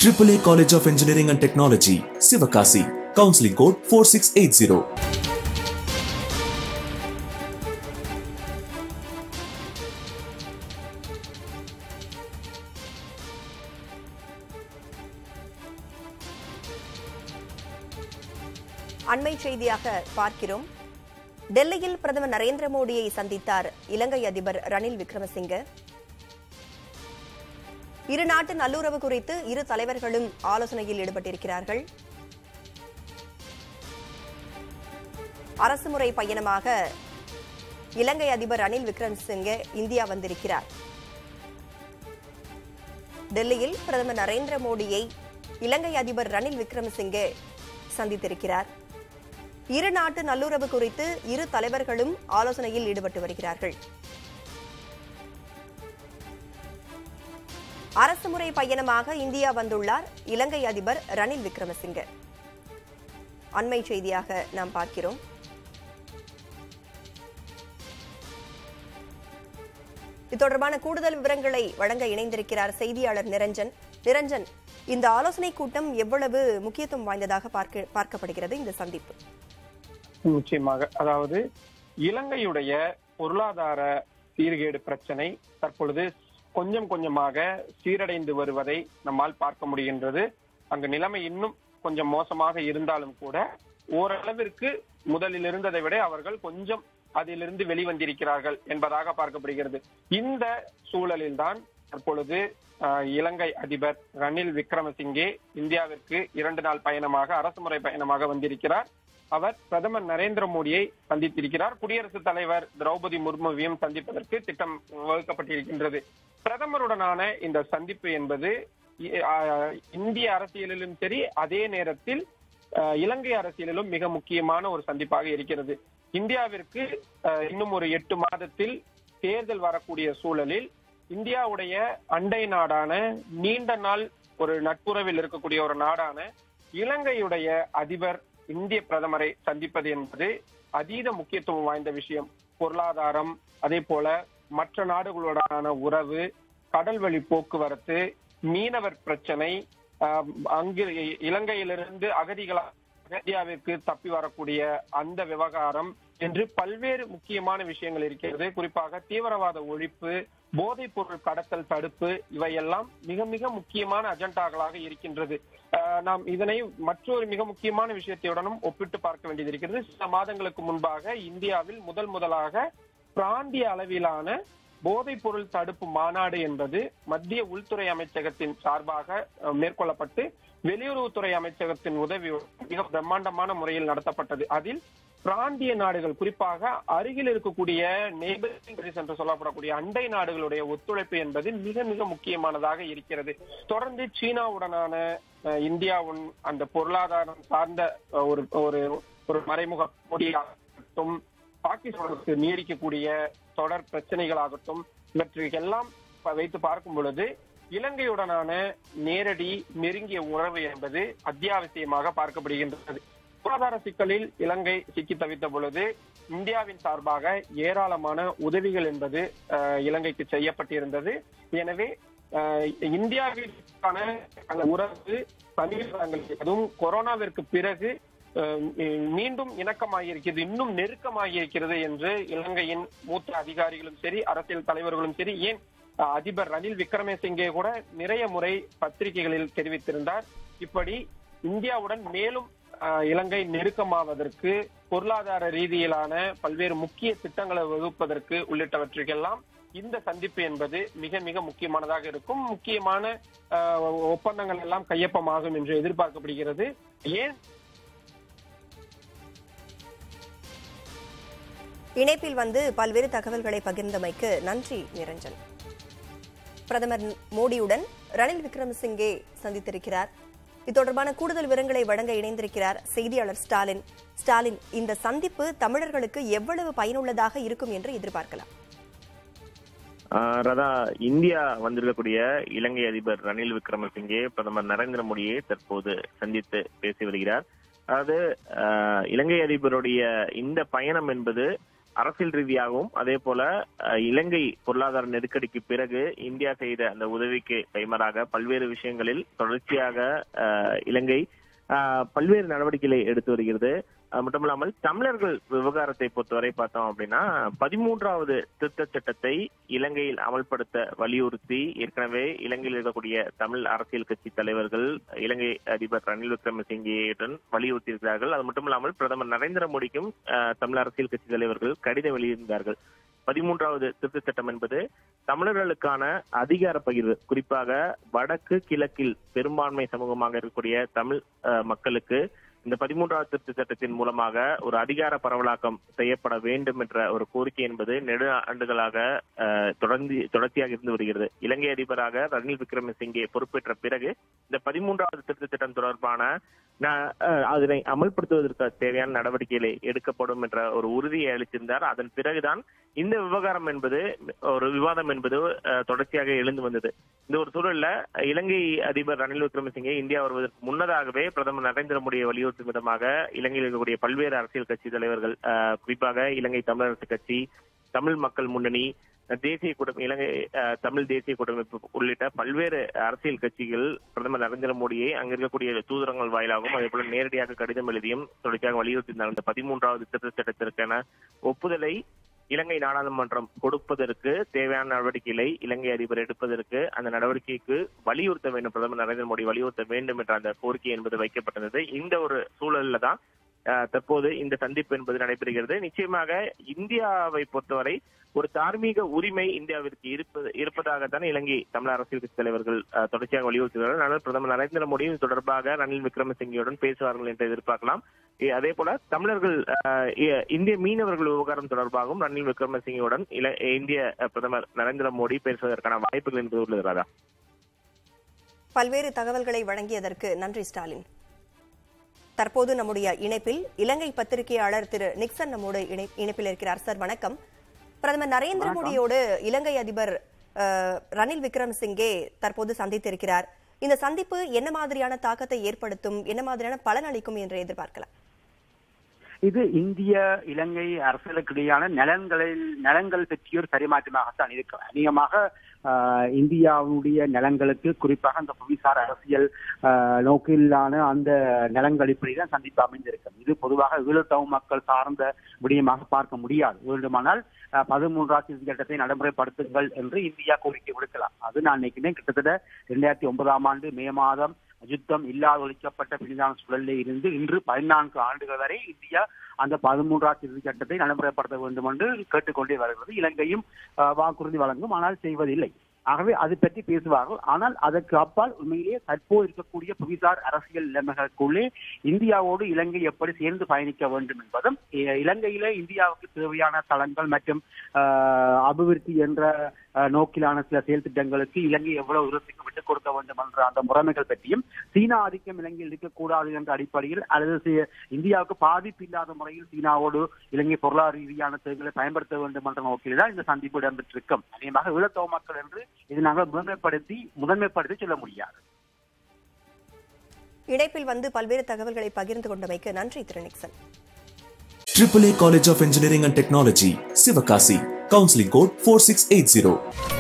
AAA College of Engineering and Technology, Sivakasi. Counseling code 4680. அண்மை செய்தியாக பார்க்கிறோம் டெல்லியில் பிரதமர் நரேந்திர மோடியை சந்தித்தார் இலங்கை அதிபர் ரணில் விக்ரமசிங்க இரு நாட்டு நல்லுறவு குறித்து இரு தலைவர்களும் ஆலோசனையில் ஈடுபட்டிருக்கிறார்கள் அரசுமுறை பயணமாக இலங்கை அதிபர் ரணில் விக்ரமசிங்கே இந்தியா வந்திருக்கிறார் டெல்லியில் பிரதமர் நரேந்திர மோடியை இலங்கை அதிபர் ரணில் விக்ரமசிங்கே சந்தித்திருக்கிறார் இரு நாட்டு நல்லுறவு குறித்து இரு தலைவர்களும் ஆலோசனையில் ஈடுபட்டு வருகிறார்கள் அரசுமுறை பயணமாக இந்தியா வந்துள்ளார் இலங்கை அதிபர் ரணில் விக்ரமசிங்கே அண்மை செய்தியாக நாம் பார்க்கிறோம் இது தொடர்பான கூடுதல் விவரங்களை வழங்க இணைந்திருக்கிறார் செய்தியாளர் நிரஞ்சன் நிரஞ்சன் இந்த ஆலோசனை கூட்டம் எவ்வளவு முக்கியத்துவம் வாய்ந்ததாக பார்க்க பார்க்கப்படுகிறது இந்த சந்திப்பு நிச்சயமாக அதாவது இலங்கையுடைய பொருளாதார சீர்கேடு பிரச்சனை தற்பொழுது கொஞ்சம் கொஞ்சமாக சீரடைந்து வருவதை நம்மால் பார்க்க முடிகின்றது அங்கு நிலைமை இன்னும் கொஞ்சம் மோசமாக இருந்தாலும் கூட ஓரளவிற்கு முதலில் இருந்ததை விட அவர்கள் கொஞ்சம் அதிலிருந்து வெளிவந்திருக்கிறார்கள் என்பதாக பார்க்கப்படுகிறது இந்த சூழலில்தான் தற்பொழுது அஹ், இலங்கை அதிபர் ரணில் விக்ரமசிங்கே இந்தியாவிற்கு இரண்டு நாள் பயணமாக அரசுமுறை பயணமாக வந்திருக்கிறார் அவர் பிரதமர் நரேந்திர மோடியை சந்தித்திருக்கிறார் குடியரசுத் தலைவர் திரௌபதி முர்முவையும் சந்திப்பதற்கு திட்டம் வகுக்கப்பட்டிருக்கின்றது பிரதமருடனான இந்த சந்திப்பு என்பது இ- ஆஹ் இந்திய அரசியலிலும் சரி அதே நேரத்தில் ஆஹ் இலங்கை அரசியலிலும் மிக முக்கியமான ஒரு சந்திப்பாக இருக்கிறது இந்தியாவிற்கு ஆஹ் இன்னும் ஒரு எட்டு மாதத்தில் தேர்தல் வரக்கூடிய சூழலில் இந்தியாவுடைய அண்டை நாடான நீண்ட நாள் ஒரு நட்புறவில் இருக்கக்கூடிய ஒரு நாடான இலங்கையுடைய அதிபர் இந்திய பிரதமரை சந்திப்பது என்பது அதீத முக்கியத்துவம் வாய்ந்த விஷயம் பொருளாதாரம் அதே போல மற்ற நாடுகளுடனான உறவு கடல்வழி போக்குவரத்து மீனவர் பிரச்சனை ஆஹ், அங்கு இ- இலங்கையிலிருந்து அகதிகளாக இந்தியாவிற்கு தப்பி வரக்கூடிய அந்த விவகாரம் என்று பல்வேறு முக்கியமான விஷயங்கள் இருக்கிறது குறிப்பாக தீவிரவாத ஒழிப்பு போதைப் பொருள் கடத்தல் தடுப்பு இவையெல்லாம் மிக மிக முக்கியமான அஜெண்டாக்களாக இருக்கின்றது ஆஹ், நாம் இதனை மற்றொரு மிக முக்கியமான விஷயத்துடனும் ஒப்பிட்டு பார்க்க வேண்டியது இருக்கிறது சில மாதங்களுக்கு முன்பாக இந்தியாவில் முதல் முதலாக பிராந்திய அளவிலான போதைப் பொருள் தடுப்பு மாநாடு என்பது மத்திய உள்துறை அமைச்சகத்தின் சார்பாக அஹ், மேற்கொள்ளப்பட்டு வெளியுறவுத்துறை அமைச்சகத்தின் உதவியுடன் மிக பிரம்மாண்டமான முறையில் நடத்தப்பட்டது அதில் பிராந்திய நாடுகள் குறிப்பாக அருகில் இருக்கக்கூடிய neighboring countries என்று சொல்லப்படக்கூடிய அண்டை நாடுகளுடைய ஒத்துழைப்பு என்பது மிக மிக முக்கியமானதாக இருக்கிறது தொடர்ந்து சீனாவுடனான அஹ், இந்தியாவின் அந்த பொருளாதாரம் சார்ந்த அஹ், ஒரு ஒரு ஒரு மறைமுக போட்டியாகட்டும் பாகிஸ்தானுக்கு நீடிக்கக்கூடிய தொடர் பிரச்சனைகளாகட்டும் இவற்றையெல்லாம் ப- வைத்து பார்க்கும் பொழுது இலங்கையுடனான நேரடி நெருங்கிய உறவு என்பது அத்தியாவசியமாக பார்க்கப்படுகின்றது பொருளாதார சிக்கலில் இலங்கை சிக்கி தவித்த பொழுது இந்தியாவின் சார்பாக ஏராளமான உதவிகள் என்பது அஹ், இலங்கைக்கு செய்யப்பட்டிருந்தது எனவே அஹ், இந்தியாவிற்கான அந்த உறவு சமீபங்கள் அதுவும் கொரோனாவிற்கு பிறகு அஹ், மீண்டும் இணக்கமாகியிருக்கிறது இன்னும் நெருக்கமாகியிருக்கிறது என்று இலங்கையின் மூத்த அதிகாரிகளும் சரி அரசியல் தலைவர்களும் சரி ஏன் அஹ், அதிபர் ரணில் விக்ரமசிங்கே கூட நிறைய முறை பத்திரிகைகளில் தெரிவித்திருந்தார் இப்படி இந்தியாவுடன் மேலும் அஹ், இலங்கை நெருக்கமாவதற்கு பொருளாதார ரீதியிலான பல்வேறு முக்கிய திட்டங்களை வகுப்பதற்கு உள்ளிட்டவற்றுக்கெல்லாம் இந்த சந்திப்பு என்பது மிக மிக முக்கியமானதாக இருக்கும் முக்கியமான அஹ், ஒப்பந்தங்கள் எல்லாம் கையொப்பமாகும் என்று எதிர்பார்க்கப்படுகிறது ஏன் இணைப்பில் வந்து பல்வேறு தகவல்களை பகிர்ந்தமைக்கு நன்றி நிரஞ்சன் பிரதமர் மோடியுடன் ரணில் விக்ரமசிங்கே சந்தித்திருக்கிறார் இது தொடர்பான கூடுதல் விவரங்களை வழங்க இணைந்திருக்கிறார் செய்தியாளர் ஸ்டாலின் ஸ்டாலின் இந்த சந்திப்பு தமிழர்களுக்கு எவ்வளவு பயனுள்ளதாக இருக்கும் என்று எதிர்பார்க்கலாம் ஆஹ் ரதா இந்தியா வந்திருக்கக்கூடிய இலங்கை அதிபர் ரணில் விக்ரமசிங்கே பிரதமர் நரேந்திர மோடியை தற்போது சந்தித்து பேசி வருகிறார் அதாவது ஆஹ் இலங்கை அதிபருடைய இந்த பயணம் என்பது அரசியல் ரீதியாகவும் அதே போல அஹ், இலங்கை பொருளாதார நெருக்கடிக்கு பிறகு இந்தியா செய்த அந்த உதவிக்கு கைமாறாக பல்வேறு விஷயங்களில் தொடர்ச்சியாக அஹ், இலங்கை அஹ், பல்வேறு நடவடிக்கைகளை எடுத்து வருகிறது அது மட்டுமில்லாமல் தமிழர்கள் விவகாரத்தை பொறுத்தவரை பார்த்தோம் அப்படின்னா பதிமூன்றாவது திருத்த சட்டத்தை இலங்கையில் அமல்படுத்த வலியுறுத்தி ஏற்கனவே இலங்கையில் இருக்கக்கூடிய தமிழ் அரசியல் கட்சி தலைவர்கள் இலங்கை அதிபர் ரணில் விக்ரமசிங்கேயுடன் வலியுறுத்தியிருக்கிறார்கள் அது மட்டுமில்லாமல் பிரதமர் நரேந்திர மோடிக்கும் அஹ், தமிழ் அரசியல் கட்சி தலைவர்கள் கடிதம் வெளியிருந்தார்கள் பதிமூன்றாவது திருத்த சட்டம் என்பது தமிழர்களுக்கான அதிகார பகிர்வு குறிப்பாக வடக்கு கிழக்கில் பெரும்பான்மை சமூகமாக இருக்கக்கூடிய தமிழ் அஹ், மக்களுக்கு இந்த பதிமூன்றாவது திருத்த சட்டத்தின் மூலமாக ஒரு அதிகார பரவலாக்கம் செய்யப்பட வேண்டும் என்ற ஒரு கோரிக்கை என்பது நெடு ஆண்டுகளாக அஹ், தொடர்ந்து தொடர்ச்சியாக இருந்து வருகிறது இலங்கை அதிபராக ரணில் விக்ரமசிங்கே பொறுப்பேற்ற பிறகு இந்த பதிமூன்றாவது திருத்த சட்டம் தொடர்பான ந- அஹ், அதனை அமல்படுத்துவதற்கு தேவையான நடவடிக்கைகளை எடுக்கப்படும் என்ற ஒரு உறுதியை அளித்திருந்தார் அதன் பிறகுதான் இந்த விவகாரம் என்பது ஒரு விவாதம் என்பது அஹ், தொடர்ச்சியாக எழுந்து வந்தது இந்த ஒரு சூழல்ல இலங்கை அதிபர் ரணில் விக்ரமசிங்கே இந்தியா வருவதற்கு முன்னதாகவே பிரதமர் நரேந்திர மோடியை வலியுறுத்தும் விதமாக இலங்கையில் இருக்கக்கூடிய பல்வேறு அரசியல் கட்சி தலைவர்கள் அஹ், குறிப்பாக இலங்கை தமிழரசு கட்சி தமிழ் மக்கள் முன்னணி தேசிய கூட்டம் இலங்கை அஹ், தமிழ் தேசிய கூட்டமைப்பு உள்ளிட்ட பல்வேறு அரசியல் கட்சிகள் பிரதமர் நரேந்திர மோடியை அங்க இருக்கக்கூடிய தூதரங்கள் வாயிலாகவும் அதே போல நேரடியாக கடிதம் எழுதியும் தொடர்ச்சியாக வலியுறுத்தியிருந்தார் இந்த பதிமூன்றாவது திருத்த சட்டத்திற்கான ஒப்புதலை இலங்கை நாடாளுமன்றம் கொடுப்பதற்கு தேவையான நடவடிக்கைகளை இலங்கை அதிபர் எடுப்பதற்கு அந்த நடவடிக்கைக்கு வலியுறுத்த வேண்டும் பிரதமர் நரேந்திர மோடி வலியுறுத்த வேண்டும் என்ற அந்த கோரிக்கை என்பது வைக்கப்பட்டிருந்தது இந்த ஒரு சூழல்ல தான் அஹ், தற்போது இந்த சந்திப்பு என்பது நடைபெறுகிறது நிச்சயமாக இந்தியாவை பொறுத்தவரை ஒரு தார்மீக உரிமை இந்தியாவிற்கு இருப்பது இருப்பதாகத்தான் இலங்கை தமிழ் அரசியல் கட்சி தலைவர்கள் அஹ், தொடர்ச்சியாக வலியுறுத்துகிறார்கள் ஆனால் பிரதமர் நரேந்திர மோடியும் இது தொடர்பாக ரணில் விக்ரமசிங்கேயுடன் பேசுவார்கள் என்று எதிர்பார்க்கலாம் இ- அதே போல தமிழர்கள் அஹ், இ- இந்திய மீனவர்கள் விவகாரம் தொடர்பாகவும் ரணில் விக்ரமசிங்கேயுடன் இல- இந்திய அஹ், பிரதமர் நரேந்திர மோடி பேசுவதற்கான வாய்ப்புகள் என்பது உள்ளது ராதா பல்வேறு தகவல்களை வழங்கியதற்கு நன்றி ஸ்டாலின் தற்போது நம்முடைய இணைப்பில் இலங்கை பத்திரிகையாளர் திரு நிக்சன் நம்மோடு இணை- இணைப்பில் இருக்கிறார் சார் வணக்கம் பிரதமர் நரேந்திர மோடியோடு இலங்கை அதிபர் அஹ், ரணில் விக்ரமசிங்கே தற்போது சந்தித்திருக்கிறார் இந்த சந்திப்பு என்ன மாதிரியான தாக்கத்தை ஏற்படுத்தும் என்ன மாதிரியான பலன் அளிக்கும் என்று எதிர்பார்க்கலாம் இது இந்திய இலங்கை அரசுகளுக்கு இடையான நலன்களில் நலன்கள் பற்றிய ஒரு பரிமாற்றமாகத்தான் இருக்கும் அநேகமாக ஆஹ், இந்தியாவுடைய நலன்களுக்கு குறிப்பாக அந்த புவிசார் அரசியல் ஆஹ், நோக்கிலான அந்த நலன்களிப்படிதான் சந்திப்பு அமைந்திருக்கும் இது பொதுவாக ஈழத்தமிழ் மக்கள் சார்ந்த விடயமாக பார்க்க முடியாது வேண்டுமானால் ஆஹ், பதிமூன்றாம் திருத்த சட்டத்தை நடைமுறைப்படுத்துங்கள் என்று இந்தியா கோரிக்கை விடுக்கலாம் அது நான் நினைக்கிறேன் கிட்டத்தட்ட இரண்டாயிரத்தி ஒன்பதாம் ஆண்டு மே மாதம் யுத்தம் இல்லாத ஒழிக்கப்பட்ட பிரிதான சூழலில் இருந்து இன்று பதினான்கு ஆண்டுகள் வரை இந்தியா அந்த பதிமூன்றாம் திருத்த சட்டத்தை நடைமுறைப்படுத்த வேண்டும் என்று கேட்டுக்கொண்டே வருகிறது இலங்கையும் ஆஹ், வாக்குறுதி வழங்கும் ஆனால் செய்வதில்லை ஆகவே அது பற்றி பேசுவார்கள் ஆனால் அதற்கு அப்பால் உண்மையிலேயே தற்போது இருக்கக்கூடிய புவிசார் அரசியல் நிலைமைகளுக்குள்ளே இந்தியாவோடு இலங்கை எப்படி சேர்ந்து பயணிக்க வேண்டும் என்பதும் இ- இலங்கையிலே இந்தியாவுக்கு தேவையான தளங்கள் மற்றும் ஆஹ், அபிவிருத்தி என்ற ஆஹ், நோக்கிலான சில செயல் திட்டங்களுக்கு இலங்கை எவ்வளவு உரத்துக்கு விட்டுக் கொடுக்க வேண்டும் என்ற அந்த முறைமைகள் பற்றியும் சீனா ஆதிக்கம் இலங்கையில் இருக்கக்கூடாது என்ற அடிப்படையில் அல்லது சி- இந்தியாவுக்கு பாதிப்பு இல்லாத முறையில் சீனாவோடு இலங்கை பொருளாதார ரீதியான செயல்களை பயன்படுத்த வேண்டும் என்ற நோக்கில் தான் இந்த சந்திப்பு இடம்பெற்றிருக்கும் அதேமாக ஈழத்தவ மக்கள் என்று இதை நாங்கள் முதன்மைப்படுத்தி முதன்மைப்படுத்தி சொல்ல முடியாது இணைப்பில் வந்து பல்வேறு தகவல்களை பகிர்ந்து கொண்டமைக்கு நன்றி Thiru Nixon AAA College of Engineering and Technology, Sivakasi. Counseling code 4680.